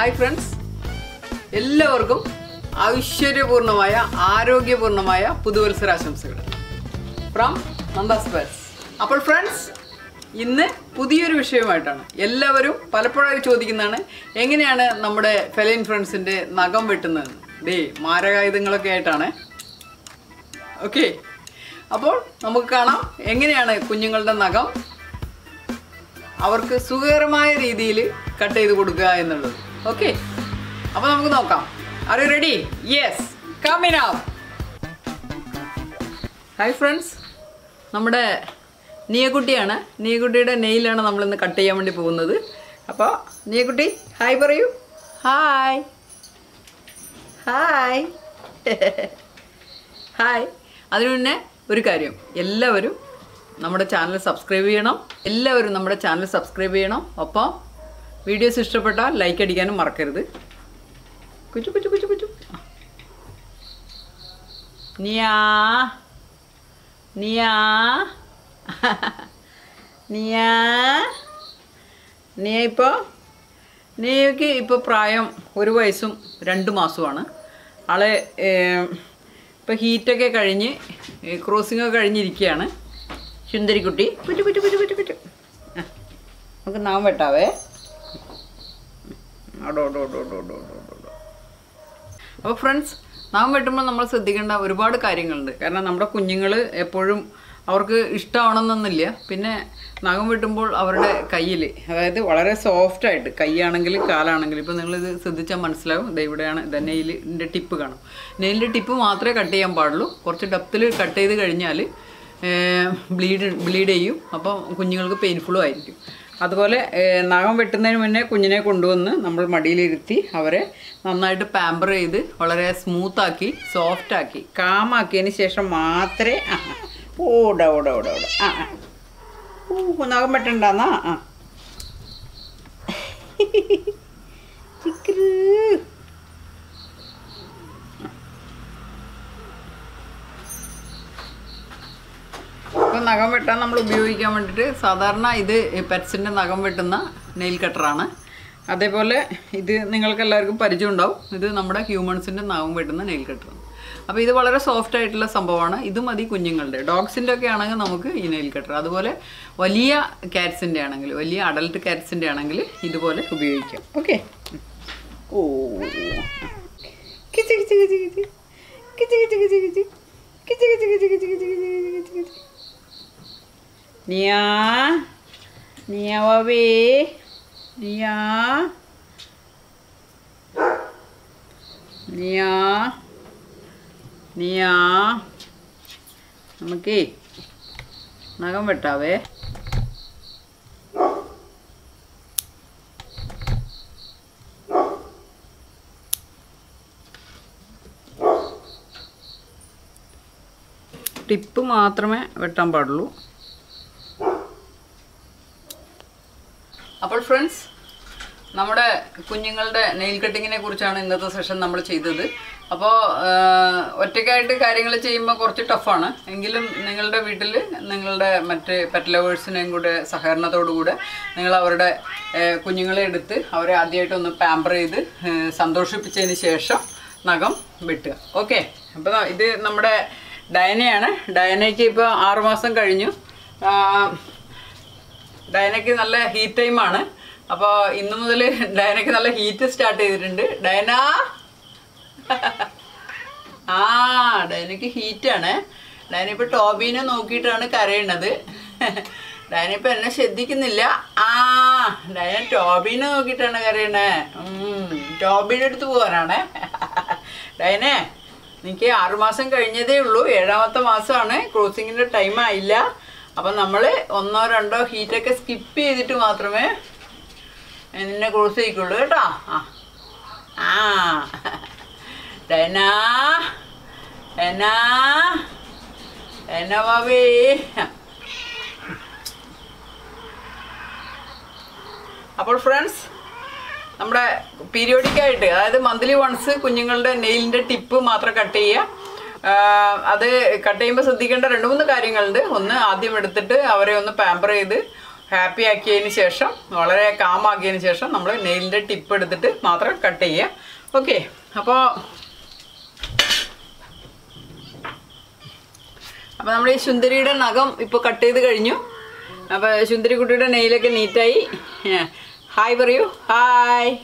hi friends എല്ലാവർക്കും ഐശ്വര്യപൂർണമായ ആരോഗ്യപൂർണമായ പുതുവത്സരാശംസകൾ from നന്ദാസ്പേസ് അപ്പോൾ friends ഇന്ന് പുതിയൊരു വിഷയമായിട്ടാണ് എല്ലാവരും പലപ്പോഴായി ചോദിക്കുന്നതാണ് എങ്ങനെയാണ് നമ്മുടെ ഫെലൈൻ ഫ്രണ്ട്സിൻ്റെ നഖം വെട്ടുന്നത് ദേ മാരകായുധങ്ങളൊക്കെ ആയിട്ടാണ് ഓക്കെ അപ്പോൾ നമുക്ക് കാണാം എങ്ങനെയാണ് കുഞ്ഞുങ്ങളുടെ നഖം അവർക്ക് സുഖകരമായ രീതിയിൽ കട്ട് ചെയ്ത് കൊടുക്കുക എന്നുള്ളത് ഓക്കെ അപ്പോൾ നമുക്ക് നോക്കാം are you ready yes come in ആവും ഹായ് ഫ്രണ്ട്സ് നമ്മുടെ നീയക്കുട്ടിയാണ് നീയക്കുട്ടിയുടെ നെയിലാണ് നമ്മളിന്ന് കട്ട് ചെയ്യാൻ വേണ്ടി പോകുന്നത് അപ്പോൾ നീയക്കുട്ടി ഹായ് പറയൂ ഹായ് ഹായ് ഹായ് അതിനു മുന്നേ ഒരു കാര്യം എല്ലാവരും നമ്മുടെ ചാനൽ സബ്സ്ക്രൈബ് ചെയ്യണം എല്ലാവരും നമ്മുടെ ചാനൽ സബ്സ്ക്രൈബ് ചെയ്യണം ഒപ്പം വീഡിയോസ് ഇഷ്ടപ്പെട്ടാൽ ലൈക്ക് അടിക്കാനും മറക്കരുത് കുച്ചു കുച്ചു കുച്ചു കുച്ചു നിയാ നിയാ നിയാ നിയ ഇപ്പോൾ നിയയ്ക്ക് ഇപ്പോൾ പ്രായം ഒരു വയസ്സും രണ്ട് മാസമാണ് ആളെ ഇപ്പോൾ ഹീറ്റൊക്കെ കഴിഞ്ഞ് ക്രോസിംഗ് ഒക്കെ കഴിഞ്ഞിരിക്കുകയാണ് സുന്ദരിക്കുട്ടി കുറ്റു കുറ്റു കുറ്റു കുറ്റു കുറ്റു ആ, നമുക്ക് നാം വെട്ടാവേ ഓടോ ഓടോ ഓടോ ഓടോ ഓടോ ഓടോ ഓടോ അപ്പോൾ ഫ്രണ്ട്സ് നാം വെട്ടുമ്പോൾ നമ്മൾ ശ്രദ്ധിക്കേണ്ട ഒരുപാട് കാര്യങ്ങളുണ്ട് കാരണം നമ്മുടെ കുഞ്ഞുങ്ങൾ എപ്പോഴും അവർക്ക് ഇഷ്ടമാണെന്നൊന്നുമില്ല പിന്നെ നഖം വെട്ടുമ്പോൾ അവരുടെ കയ്യിൽ അതായത് വളരെ സോഫ്റ്റ് ആയിട്ട് കൈയാണെങ്കിലും കാലാണെങ്കിലും ഇപ്പോൾ നിങ്ങളിത് ശ്രദ്ധിച്ചാൽ മനസ്സിലാവും ദേ ഇവിടെയാണ് ഇത് നെയിലിൻ്റെ ടിപ്പ് കാണും നെയിലിൻ്റെ ടിപ്പ് മാത്രമേ കട്ട് ചെയ്യാൻ പാടുള്ളൂ കുറച്ച് ഡെപ്തിൽ കട്ട് ചെയ്ത് കഴിഞ്ഞാൽ ബ്ലീഡ് ബ്ലീഡ് ചെയ്യും അപ്പോൾ കുഞ്ഞുങ്ങൾക്ക് പെയിൻഫുള്ളും ആയിരിക്കും അതുപോലെ ഏഹ്, നഖം വെട്ടുന്നതിന് മുന്നേ കുഞ്ഞിനെ കൊണ്ടുവന്ന് നമ്മൾ മടിയിലിരുത്തി അവരെ നന്നായിട്ട് പാമ്പർ ചെയ്ത് വളരെ സ്മൂത്താക്കി സോഫ്റ്റാക്കി കാമാക്കിയതിന് ശേഷം മാത്രമേ ആ ആ, ഓട ഓട ഓട ഓട ആ ആ ഓ നഖം വെട്ടണ്ടെന്നാ ആ ചിക്കറ് ഇപ്പോൾ നഖം വെട്ടാൻ നമ്മൾ ഉപയോഗിക്കാൻ വേണ്ടിയിട്ട് സാധാരണ ഇത് പെറ്റ്സിൻ്റെ നഖം വെട്ടുന്ന നെയിൽ കട്ടറാണ് അതേപോലെ ഇത് നിങ്ങൾക്ക് എല്ലാവർക്കും പരിചയം ഉണ്ടാവും ഇത് നമ്മുടെ ഹ്യൂമൻസിൻ്റെ നഖം വെട്ടുന്ന നെയിൽ കട്ടറാണ് അപ്പോൾ ഇത് വളരെ സോഫ്റ്റ് ആയിട്ടുള്ള സംഭവമാണ് ഇത് മതി കുഞ്ഞുങ്ങളുടെ ഡോഗ്സിൻ്റെ ഒക്കെ ആണെങ്കിൽ നമുക്ക് ഈ നെയിൽ കട്ടർ അതുപോലെ വലിയ കാറ്റ്സിൻ്റെ ആണെങ്കിൽ വലിയ അഡൽട്ട് കാറ്റ്സിൻ്റെ ആണെങ്കിൽ ഇതുപോലെ ഉപയോഗിക്കാം ഓക്കെ ഓ കിച്ച് കിച്ച് കിച്ച് കിച്ച് കിച്ച് കിച്ച് കിച്ച് കിച്ച് കിച്ച് കിച്ച് കിച്ച് കിച്ച് കിച്ച് കിച്ച് കിച്ച് കിച്ച് നിയാ നിയാ വാവേ നിയാ നിയാ നിയാ നമുക്കേ നഖം വെട്ടാവേ ടിപ്പ് മാത്രമേ വെട്ടാൻ പാടുള്ളൂ അപ്പോൾ ഫ്രണ്ട്സ് നമ്മുടെ കുഞ്ഞുങ്ങളുടെ നെയിൽ കട്ടിങ്ങിനെ കുറിച്ചാണ് ഇന്നത്തെ സെഷൻ നമ്മൾ ചെയ്തത് അപ്പോൾ ഒറ്റയ്ക്കായിട്ട് കാര്യങ്ങൾ ചെയ്യുമ്പോൾ കുറച്ച് ടഫാണ് എങ്കിലും നിങ്ങളുടെ വീട്ടിൽ നിങ്ങളുടെ മറ്റ് പെറ്റ് ലവേഴ്സിനെയും കൂടെ സഹകരണത്തോടുകൂടെ നിങ്ങൾ അവരുടെ ഏഹ്, കുഞ്ഞുങ്ങളെ എടുത്ത് അവരെ ആദ്യമായിട്ടൊന്ന് പാമ്പർ ചെയ്ത് ഏഹ്, സന്തോഷിപ്പിച്ചതിന് ശേഷം നഖം വെട്ടുക ഓക്കെ അപ്പോൾ ഇത് നമ്മുടെ ഡയനയാണ് ഡയനയ്ക്ക് ഇപ്പോൾ ആറുമാസം കഴിഞ്ഞു ആ, ഡയനയ്ക്ക് നല്ല ഹീറ്റ് ടൈമാണ് അപ്പോൾ ഇന്ന് മുതൽ ഡയനയ്ക്ക് നല്ല ഹീറ്റ് സ്റ്റാർട്ട് ചെയ്തിട്ടുണ്ട് ഡയന ആ ഡയനയ്ക്ക് ഹീറ്റാണ് ഡയന ഇപ്പോൾ ടോബീനെ നോക്കിയിട്ടാണ് കരയണത് ഡയന ഇപ്പം എന്നെ ശ്രദ്ധിക്കുന്നില്ല ആ ഡയന ടോബീനെ നോക്കിയിട്ടാണ് കരയണേ ഉം, ടോബിയുടെ അടുത്ത് പോകാനാണേ ഡയനെ എനിക്ക് ആറുമാസം കഴിഞ്ഞതേ ഉള്ളൂ ഏഴാമത്തെ മാസമാണ് ക്രോസിങ്ങിൻ്റെ ടൈം ആയില്ല അപ്പം നമ്മൾ ഒന്നോ രണ്ടോ ഹീറ്റൊക്കെ സ്കിപ്പ് ചെയ്തിട്ട് മാത്രമേ നിന്നെ ക്രോസ് ചെയ്യിക്കുള്ളൂ കേട്ടോ ആ ആ ഡൈനാ ഡൈനാ ഡൈനാ ബാബേ അപ്പോൾ ഫ്രണ്ട്സ് നമ്മുടെ പീരിയോഡിക് ആയിട്ട് അതായത് മന്ത്ലി വൺസ് കുഞ്ഞുങ്ങളുടെ നെയിലിൻ്റെ ടിപ്പ് മാത്രം കട്ട് ചെയ്യുക ആ, അത് കട്ട് ചെയ്യുമ്പോൾ ശ്രദ്ധിക്കേണ്ട രണ്ട് മൂന്ന് കാര്യങ്ങളുണ്ട് ഒന്ന് ആദ്യം എടുത്തിട്ട് അവരെ ഒന്ന് പാമ്പർ ചെയ്ത് ഹാപ്പി ആക്കിയതിന് ശേഷം വളരെ കാമാക്കിയതിന് ശേഷം നമ്മൾ നെയിലിൻ്റെ ടിപ്പ് എടുത്തിട്ട് മാത്രം കട്ട് ചെയ്യുക ഓക്കെ അപ്പോൾ അപ്പോൾ നമ്മൾ ഈ സുന്ദരിയുടെ നഖം ഇപ്പോൾ കട്ട് ചെയ്ത് കഴിഞ്ഞു അപ്പോൾ സുന്ദരി കുട്ടിയുടെ നെയിലൊക്കെ നീറ്റായി ഹായ് പറയൂ ഹായ്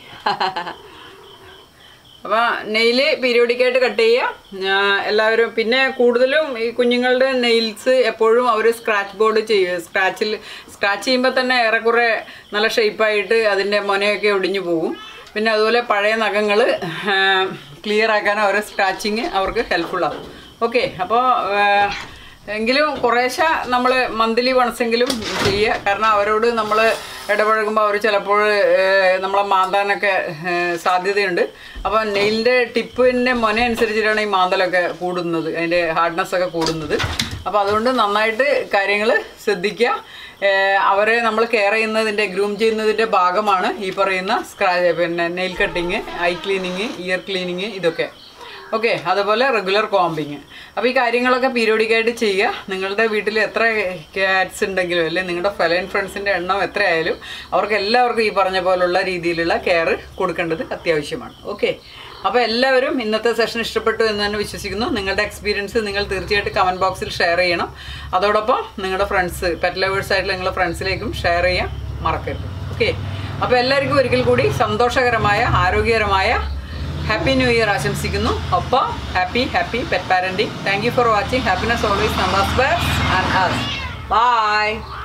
അപ്പോൾ നെയിൽ പീരിയോഡിക്കായിട്ട് കട്ട് ചെയ്യുക ആ, എല്ലാവരും പിന്നെ കൂടുതലും ഈ കുഞ്ഞുങ്ങളുടെ നെയിൽസ് എപ്പോഴും അവർ സ്ക്രാച്ച് ബോർഡ് ചെയ്യും സ്ക്രാച്ചിൽ സ്ക്രാച്ച് ചെയ്യുമ്പോൾ തന്നെ ഏറെക്കുറെ നല്ല ഷേപ്പായിട്ട് അതിൻ്റെ മൊനയൊക്കെ ഒടിഞ്ഞു പോകും പിന്നെ അതുപോലെ പഴയ നഖങ്ങൾ ക്ലിയർ ആക്കാൻ അവർ സ്ക്രാച്ചിങ് അവർക്ക് ഹെൽപ്ഫുള്ളാകും ഓക്കെ അപ്പോൾ എങ്കിലും കുറേശ്ശെ നമ്മൾ മന്ത്ലി വൺസെങ്കിലും ചെയ്യുക കാരണം അവരോട് നമ്മൾ ഇടപഴകുമ്പോൾ അവർ ചിലപ്പോൾ ഏഹ്, നമ്മളെ മാന്താനൊക്കെ ഏഹ്, സാധ്യതയുണ്ട് അപ്പോൾ നെയിലിൻ്റെ ടിപ്പിൻ്റെ മൊന അനുസരിച്ചിട്ടാണ് ഈ മാന്തലൊക്കെ കൂടുന്നത് അതിൻ്റെ ഹാർഡ്നെസ് ഒക്കെ കൂടുന്നത് അപ്പോൾ അതുകൊണ്ട് നന്നായിട്ട് കാര്യങ്ങൾ ശ്രദ്ധിക്കുക ഏഹ്, അവരെ നമ്മൾ കെയർ ചെയ്യുന്നതിൻ്റെ ഗ്രൂം ചെയ്യുന്നതിൻ്റെ ഭാഗമാണ് ഈ പറയുന്ന സ്ക്രാ പിന്നെ nail cutting eye cleaning ear cleaning ഇതൊക്കെ ഓക്കെ അതുപോലെ റെഗുലർ കോമ്പിങ് അപ്പോൾ ഈ കാര്യങ്ങളൊക്കെ പീരിയോഡിക്കായിട്ട് ചെയ്യുക നിങ്ങളുടെ വീട്ടിൽ എത്ര ക്യാറ്റ്സ് ഉണ്ടെങ്കിലും അല്ലെങ്കിൽ നിങ്ങളുടെ ഫെലൈൻ ഫ്രണ്ട്സിൻ്റെ എണ്ണം എത്രയായാലും അവർക്ക് എല്ലാവർക്കും ഈ പറഞ്ഞ പോലുള്ള രീതിയിലുള്ള കെയർ കൊടുക്കേണ്ടത് അത്യാവശ്യമാണ് ഓക്കെ അപ്പോൾ എല്ലാവരും ഇന്നത്തെ സെഷൻ ഇഷ്ടപ്പെട്ടു എന്ന് തന്നെ വിശ്വസിക്കുന്നു നിങ്ങളുടെ എക്സ്പീരിയൻസ് നിങ്ങൾ തീർച്ചയായിട്ടും കമൻറ്റ് ബോക്സിൽ ഷെയർ ചെയ്യണം അതോടൊപ്പം നിങ്ങളുടെ ഫ്രണ്ട്സ് പെറ്റ് ലവേഴ്സ് ആയിട്ടുള്ള നിങ്ങളുടെ ഫ്രണ്ട്സിലേക്കും ഷെയർ ചെയ്യാൻ മറക്കരുത് ഓക്കെ അപ്പോൾ എല്ലാവർക്കും ഒരിക്കൽ കൂടി സന്തോഷകരമായ ആരോഗ്യകരമായ ഹാപ്പി ന്യൂ ഇയർ ആശംസിക്കുന്നു ഒപ്പം happy happy pet parenting thank you for watching happiness always നമ്പാസ് ആൻഡ് അസ് ബൈ